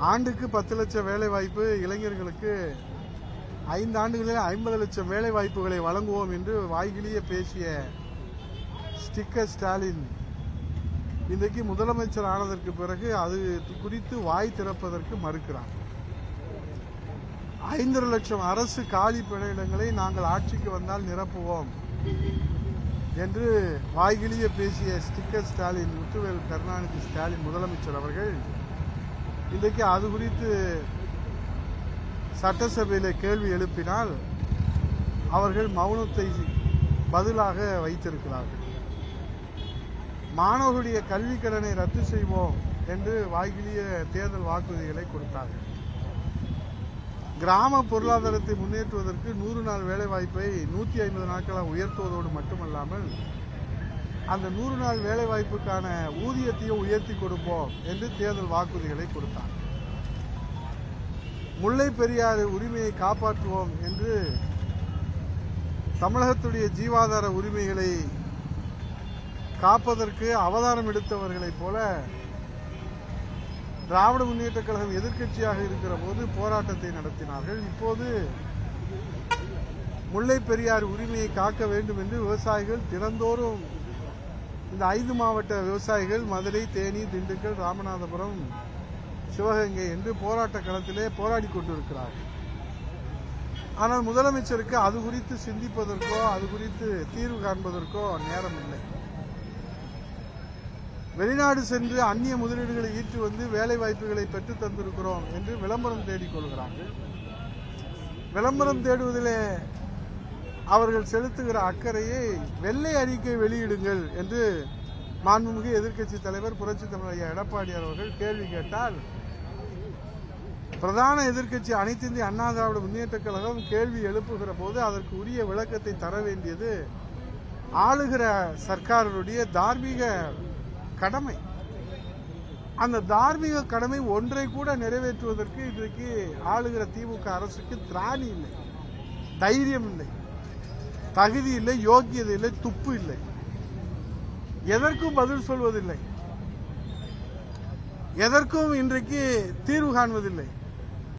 ஆண்டுக்கு பத்து லட்சம் வேலை வாய்ப்பு இளைஞர்களுக்கு ஐந்து ஆண்டுகளில் ஐம்பது லட்சம் வேலை வாய்ப்புகளை வழங்குவோம் என்று வாய்கிலியே பேசிய ஸ்டிக்கர் ஸ்டாலின் இன்றைக்கு முதலமைச்சர் ஆனதற்கு பிறகு அது குறித்து வாய் திறப்பதற்கு மறுக்கிறார் ஐந்தரை லட்சம் அரசு காலி பணியிடங்களை நாங்கள் ஆட்சிக்கு வந்தால் நிரப்புவோம் என்று வாய்கிலியே பேசிய ஸ்டிக்கர் ஸ்டாலின் முத்துவேல் கருணாநிதி ஸ்டாலின் முதலமைச்சர் அவர்கள் இன்றைக்கு அது குறித்து சட்டசபையில் கேள்வி எழுப்பினால் அவர்கள் மௌனத்தை பதிலாக வைத்திருக்கிறார்கள் மாணவர்களுடைய கல்வி கடனை ரத்து செய்வோம் என்று வாய்கிலிய தேர்தல் வாக்குறுதிகளை கொடுத்தார்கள் கிராம பொருளாதாரத்தை முன்னேற்றுவதற்கு நூறு நாள் வேலை வாய்ப்பை நூத்தி ஐம்பது நாட்களாக உயர்த்துவதோடு மட்டுமல்லாமல் அந்த நூறு நாள் வேலை வாய்ப்புக்கான ஊதியத்தையும் உயர்த்தி கொடுப்போம் என்று தேர்தல் வாக்குறுதிகளை கொடுத்தார் முல்லை பெரியாறு உரிமையை காப்பாற்றுவோம் என்று தமிழகத்துடைய ஜீவாதார உரிமைகளை காப்பதற்கு அவதாரம் எடுத்தவர்களைப் போல திராவிட முன்னேற்ற கழகம் எதிர்க்கட்சியாக இருக்கிற போது போராட்டத்தை நடத்தினார்கள் இப்போது முல்லை பெரியாறு உரிமையை காக்க வேண்டும் என்று விவசாயிகள் தினந்தோறும் இந்த ஐந்து மாவட்ட விவசாயிகள் மதுரை தேனி திண்டுக்கல் ராமநாதபுரம் சிவகங்கை என்று போராட்ட களத்திலே போராடி கொண்டிருக்கிறார்கள் ஆனால் முதலமைச்சருக்கு அது குறித்து சிந்திப்பதற்கோ அது குறித்து தீர்வு காண்பதற்கோ நேரம் இல்லை வெளிநாடு சென்று அந்நிய முதலீடுகளை ஈற்று வந்து வேலை வாய்ப்புகளை பெற்று தந்திருக்கிறோம் என்று விளம்பரம் தேடிக் கொள்கிறார்கள் விளம்பரம் தேடுவதிலே அவர்கள் செலுத்துகிற அக்கறையை வெள்ளை அறிக்கை வெளியிடுங்கள் என்று மாண்புமிகு எதிர்க்கட்சி தலைவர் புரட்சி தலைவர் ஐயா எடப்பாடியார் அவர்கள் கேள்வி கேட்டால் பிரதான எதிர்க்கட்சி அனைத்து இந்திய அண்ணா திராவிட முன்னேற்ற கழகம் கேள்வி எழுப்புகிற போது அதற்கு உரிய விளக்கத்தை தர வேண்டியது ஆளுகிற சர்க்காருடைய தார்மீக கடமை அந்த தார்மீக கடமை ஒன்றை கூட நிறைவேற்றுவதற்கு இன்றைக்கு ஆளுகிற திமுக அரசுக்கு திராணி இல்லை தைரியம் இல்லை தகுதி இல்லை யோக்கியதை இல்லை துப்பு இல்லை எதற்கும் பதில் சொல்வதில்லை எதற்கும் இன்றைக்கு தீர்வு காண்பதில்லை